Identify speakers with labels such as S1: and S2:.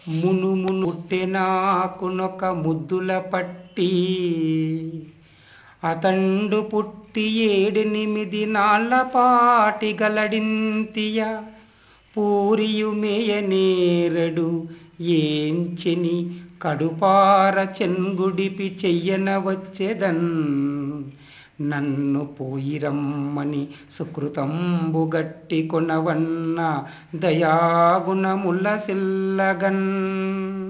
S1: మునుమునుట్టె నాకునొక ముద్దుల పట్టి అతండు పుట్టి ఏడెనిమిది నాళ్ళ పాటి గలడింతియ పూరియు మేయనేరడు ఏంచెని కడుపార చెన్గుడిపి చెయ్యన వచ్చెదన్ నన్ను పోయిరమ్మని సుకృతంబు గట్టి కొనవన్న దయాగుణముల సిల్లగన్